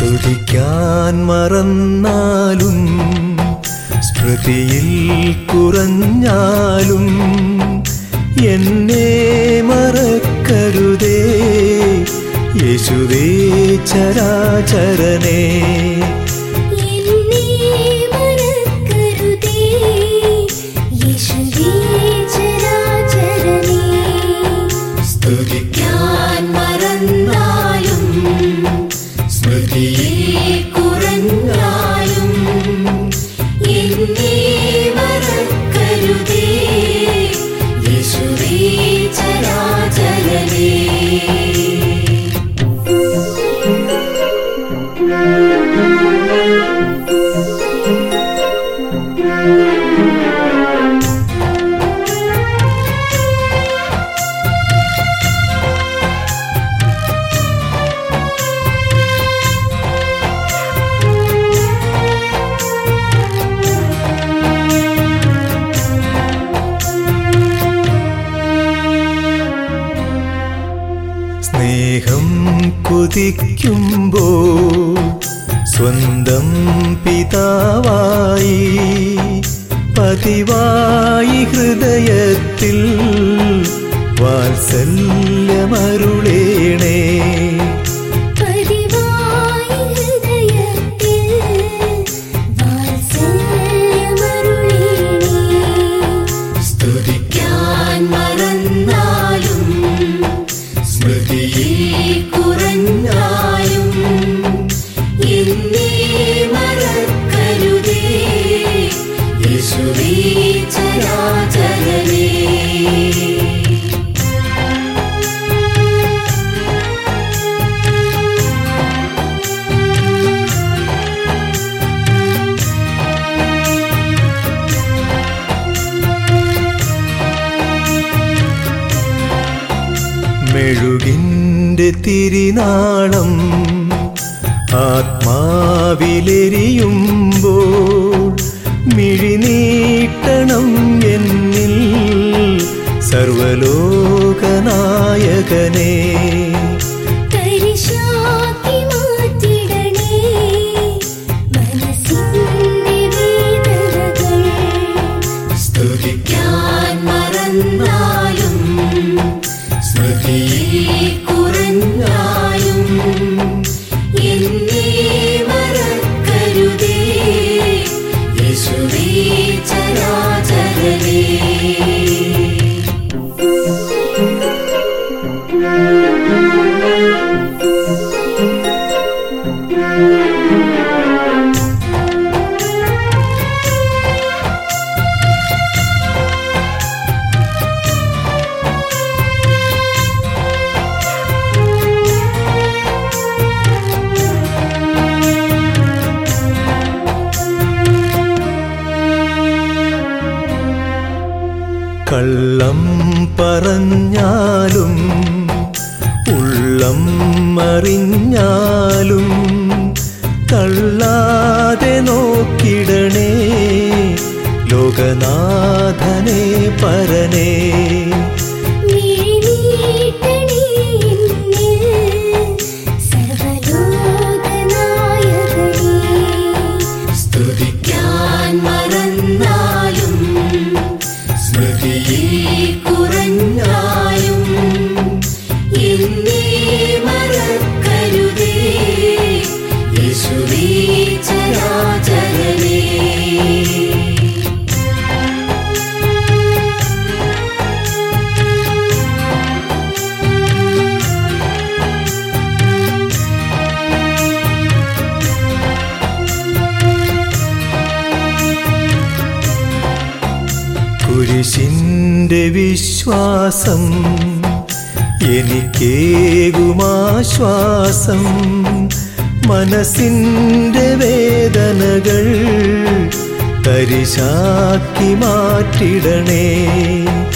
സ്തുതിക്കാൻ മറന്നാലും സ്മൃതിയിൽ കുറഞ്ഞാലും എന്നെ മറക്കരുതേ യേശുവേ ചരാചരനേ എന്നെ മറക്കരുതേ യേശുവേ ചരാചരനേ സ്തുതിക്കാൻ മറന്നാലും സ്മൃതിയിൽ കുറഞ്ഞാലും എന്നെ മറക്കരുതേ യേശുവേ ചരാചരനേ സ്നേഹം കുതിക്കുമ്പോൾ സ്വന്തം പിതാവായി പതിവായി ഹൃദയത്തിൽ വാത്സല്യമരുളേണേ പതിവായി ഹൃദയത്തിൽ വാത്സല്യമരുളേണേ സ്തുതിക്കാൻ മറന്നാലും സ്മൃതിയിൽ കുറഞ്ഞാലും എന്നെ മറക്കരുതേ യേശുവേ ചരാചരനേ മെഴുകിൻ്റെ തിരിനാളം ആത്മാവിലെരിയുമ്പോൾ മിഴിനീട്ടണം എന്നിൽ സർവലോകനായകനേ തരിശാക്കി മാറ്റിടണേ മനസ്സിന്റെ വേദനകൾ സ്തുതിക്കാൻ മറന്നാലും സ്മൃതിയിൽ കുറഞ്ഞാലും എന്നെ മറക്കരുതേ യേശുവേ ചരാചരനേ കള്ളം പറഞ്ഞാലും ഉള്ളം മറിഞ്ഞാലും തള്ളാതെ നോക്കിടണേ ലോകനാഥനെ പരനേ മിഴിനീട്ടണേ എന്നിൽ സർവ്വലോകനായകനേ സ്തുതിക്കാൻ മറന്നാലും സ്മൃതിയിൽ കുറഞ്ഞാലും എന്നെ മറക്കരുതേ യേശുവേ ചരാചരനേ കുരിശിന്റെ വിശ്വാസം എനിക്കേകുമാശ്വാസം മനസ്സിൻ്റെ വേദനകൾ തരിശാക്കി മാറ്റിടണേ